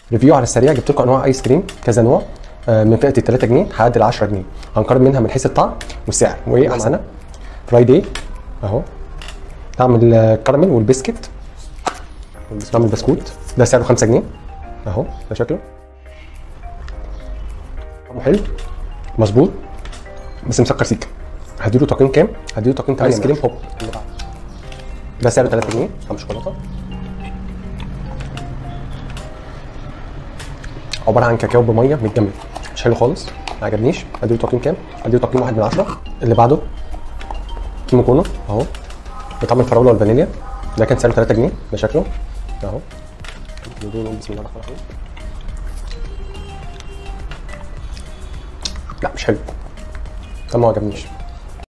ريفيو على السريع جبت لكم انواع ايس كريم كذا نوع آه، من فئه ال 3 جنيه لحد ال 10 جنيه هنقارن منها من حيث الطعم والسعر وايه احسنها فرايداي اهو طعم الكراميل والبسكت طعم البسكوت ده سعره 5 جنيه اهو ده شكله طعمه حلو مظبوط بس مسكر سيكه هديله تقييم كام؟ هديله تقييم 8 ايس كريم هوب ده سعره 3 جنيه طعم شوكولاته عباره عن كاكاو بميه متجمد مش حلو خالص ما عجبنيش اديله تقييم كام؟ اديله تقييم واحد من عشرة اللي بعده كيمو كونو اهو بطعم الفراوله والفانيليا ده كان سعره 3 جنيه ده شكله اهو نقول بسم الله الرحمن الرحيم لا مش حلو ده ما عجبنيش